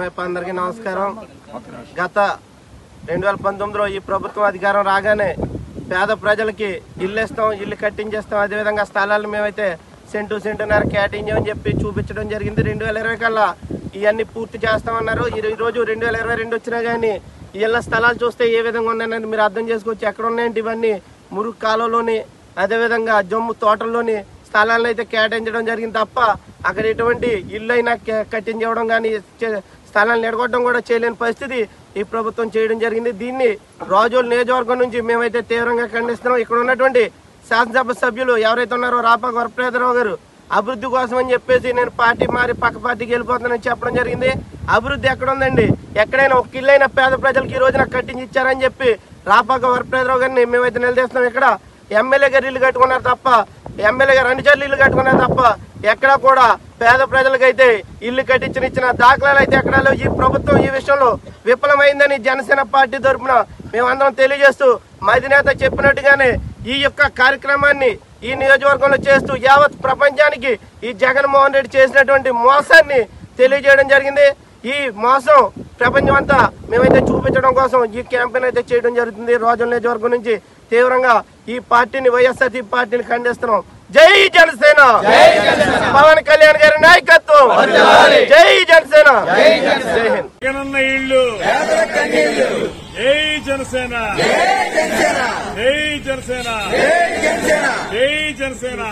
అందరికీ నమస్కారం గత రెండు వేల పంతొమ్మిదిలో ఈ ప్రభుత్వం అధికారం రాగానే పేద ప్రజలకి ఇల్లు ఇస్తాం ఇల్లు కట్టించేస్తాం అదేవిధంగా స్థలాలు మేమైతే సెంటు సెంటున్నర కేటాయించామని చెప్పి చూపించడం జరిగింది రెండు వేల ఇరవై కల్లా ఇవన్నీ పూర్తి చేస్తామన్నారు ఈ ఈ రోజు రెండు వేల ఇరవై రెండు వచ్చినా కానీ ఇళ్ళ స్థలాలు చూస్తే ఏ విధంగా ఉన్నాయని మీరు అర్థం చేసుకోవచ్చు ఎక్కడ ఉన్నాయంటే ఇవన్నీ మురుగు కాలువలోని అదేవిధంగా జమ్ము తోటల్లోని స్థలాలను అయితే కేటాయించడం జరిగింది తప్ప అక్కడ ఎటువంటి ఇల్లు అయినా కే- కట్టించడం కానీ చే- స్థలాలను ఎడగొట్టడం కూడా చేయలేని పరిస్థితి ఈ ప్రభుత్వం చేయడం జరిగింది దీన్ని రాజోల్ నియోజకవర్గం నుంచి మేమైతే తీవ్రంగా ఖండిస్తున్నాం ఇక్కడ ఉన్నటువంటి శాసనసభ సభ్యులు ఎవరైతే ఉన్నారో రాపాక వరప్రసాదరావు గారు అభివృద్ధి కోసం అని చెప్పేసి నేను పార్టీ మారి పక్క పార్టీకి వెళ్ళిపోతానని చెప్పడం జరిగింది అభివృద్ధి ఎక్కడ ఉందండి ఎక్కడైనా ఒక ఇల్లు అయినా పేద ప్రజలకు ఈ రోజున కట్టించి ఇచ్చారని చెప్పి రాపాక వరప్రసాదరావు గారిని మేమైతే నిలదీస్తున్నాం ఇక్కడ ఎమ్మెల్యే గారు ఇల్లు కట్టుకున్నారు తప్ప ఎమ్మెల్యే గారు రెండు చోట్ల ఇల్లు కట్టుకున్నారు తప్ప ఎక్కడా కూడా పేద ప్రజలకైతే ఇల్లు కట్టించిన ఇచ్చిన దాఖలాలు అయితే ఎక్కడా లేవు. ఈ ప్రభుత్వం ఈ విషయంలో విఫలమైందని జనసేన పార్టీ తరఫున మేమందరం తెలియజేస్తూ మా అధినేత చెప్పినట్టుగానే ఈ యొక్క కార్యక్రమాన్ని ఈ నియోజకవర్గంలో చేస్తూ యావత్ ప్రపంచానికి ఈ జగన్మోహన్ రెడ్డి చేసినటువంటి మోసాన్ని తెలియజేయడం జరిగింది ఈ మోసం ప్రపంచం అంతా మేమైతే చూపించడం కోసం ఈ క్యాంపెయిన్ అయితే చేయడం జరుగుతుంది రోజుల నియోజకవర్గం నుంచి తీవ్రంగా ఈ పార్టీని వైఎస్ఆర్సీ పార్టీని ఖండిస్తున్నాం జై జనసేన పవన్ కళ్యాణ్ గారి నాయకత్వం జై జనసేన జై హింద్ జగనన్న ఇల్లు జై జనసేన జై జనసేన జై జనసేన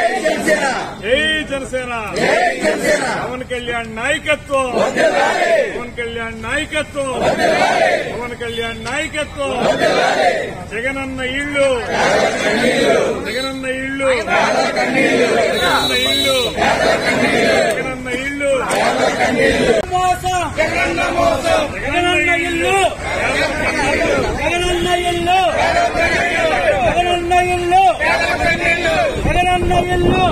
జై జనసేన పవన్ కళ్యాణ్ నాయకత్వం పవన్ కళ్యాణ్ నాయకత్వం పవన్ కళ్యాణ్ నాయకత్వం జగనన్న ఇల్లు జగనన్న ఇల్లు జగనన్న ఇల్లు జగనన్న ఇల్లు మోసం జగనన్న మోసం జగనన్న ఇల్లు జగనన్న ఇల్లు జగనన్న ఇల్లు జగనన్న ఇల్లు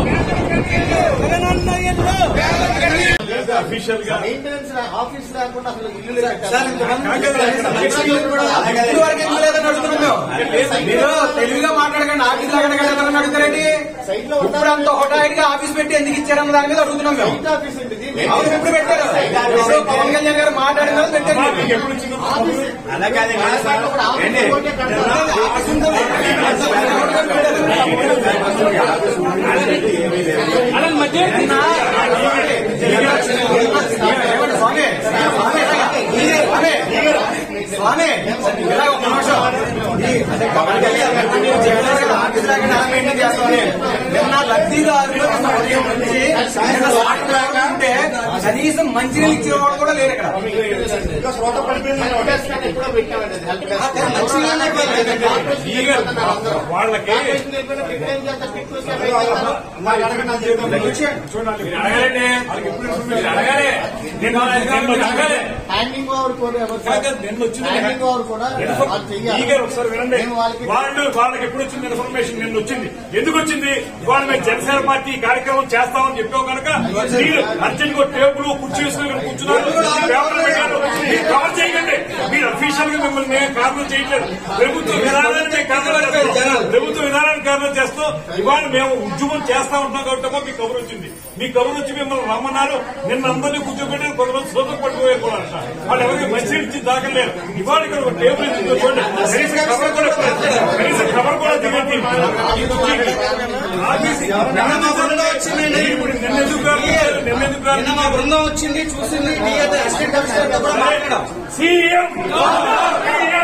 జగనన్న ఇల్లు అఫీషియల్ గా మెయింటెనెన్స్ ఆఫీస్ లేకుండా అసలు ఇల్లు మీరు తెలుగుగా మాట్లాడకండి ఆఫీస్ లాగా అడుగుతారండి సైట్ లో ఇప్పుడు అంత హోటాయిగా ఆఫీస్ పెట్టి ఎందుకు ఇచ్చారన్న దాని మీద అడుగుతున్నాం మేము సైట్ ఆఫీస్ ఉంటుంది అవును ఎప్పుడు పెట్టారు ఇప్పుడు పవన్ కళ్యాణ్ గారు మాట్లాడిన తర్వాత పెట్టారు మీకు ఎప్పుడు వచ్చింది ఆఫీస్ అలా కాదు అప్పుడు ఆఫీస్ ఒకటే కడతారు. అలా మధ్య స్వామి స్వామి ఇలా ఒక నిమిషం పవన్ కళ్యాణ్ గారు మీరు చెప్పారు కదా, ఆఫీస్ లాగా ఎలా మెయింటైన్ చేస్తామని నిన్న లబ్ధిదారులు నిన్న ఉదయం నుంచి నిన్న స్లాట్ లాగా ఉంటే కనీసం మంచినీళ్ళు ఇచ్చేవాడు కూడా లేరు ఇక్కడ ఇంకా శ్రోత పడిపోయింది నేను కొట్టేస్తాను ఎప్పుడో పెట్టామండి అది హెల్ప్ డెస్క్. మంచినీళ్ళు అయిపోయింది. కార్పొరేషన్ అందరూ. వాళ్ళకి కార్పొరేషన్ అయిపోయినా పిక్ ఏం చేస్తారు? పిక్ చూస్తే ఏం చేస్తారు? నాకు అడగండి, నాకు చెప్తాను. చూడండి వాళ్ళకి ఎప్పుడు ఇన్ఫర్మేషన్ అడగాలి నిన్న నిన్న అడగాలి హ్యాండింగ్ ఓవర్ కూడా ఎవరు సార్? కాదు, నిన్న వచ్చింది హ్యాండింగ్ ఓవర్ కూడా వాళ్ళు చెయ్యాలి. ఈగర్ ఒకసారి వినండి మేము వాళ్ళకి వాళ్ళు వాళ్ళకి ఎప్పుడు వచ్చింది ఇన్ఫర్మేషన్ నిన్న వచ్చింది ఎందుకు వచ్చింది ఇవాళ మేము జనసేన పార్టీ ఈ కార్యక్రమం చేస్తామని చెప్పాం కనుక మీరు అర్జెంట్ గా టేబుల్ కుర్చీ వేసుకుని ఇక్కడ కూర్చున్నారు పేపర్లు పెట్టారు మీరు కవర్ చేయకండి మీరు అఫీషియల్ గా మిమ్మల్ని మేము కారణం చేయట్లేదు ప్రభుత్వ విధానాన్ని మేము కారణం చేస్తాం ప్రభుత్వ విధానాన్ని కారణం చేస్తూ ఇవాళ మేము ఉద్యమం చేస్తా ఉంటాం కాబట్టి మీకు కబురు వచ్చింది మీ కబురు వచ్చి మిమ్మల్ని రమ్మన్నారు నిన్న అందరినీ కూర్చోబెట్టి కొంతమంది సోదరు పట్టుకోవాలి కూడా అంట వాళ్ళు ఎవరికి మెసేజ్ ఇచ్చి దాకలేరు ఇవాళ ఇక్కడ ఒక టేబుల్ ఇచ్చిందో చూడండి కనీసం కవర్ కూడా కనీసం కవర్ కూడా దిగండి ఆఫీస్ ఇప్పుడు నిన్నెందుకు ప్రారంభించారు? నిన్నెందుకు నిన్న మా ప్రారంభించారు? బృందం వచ్చింది చూసింది మీ అసిస్టెంట్ కమిషనర్ తో కూడా మాట్లాడాం సీఎం సీఎం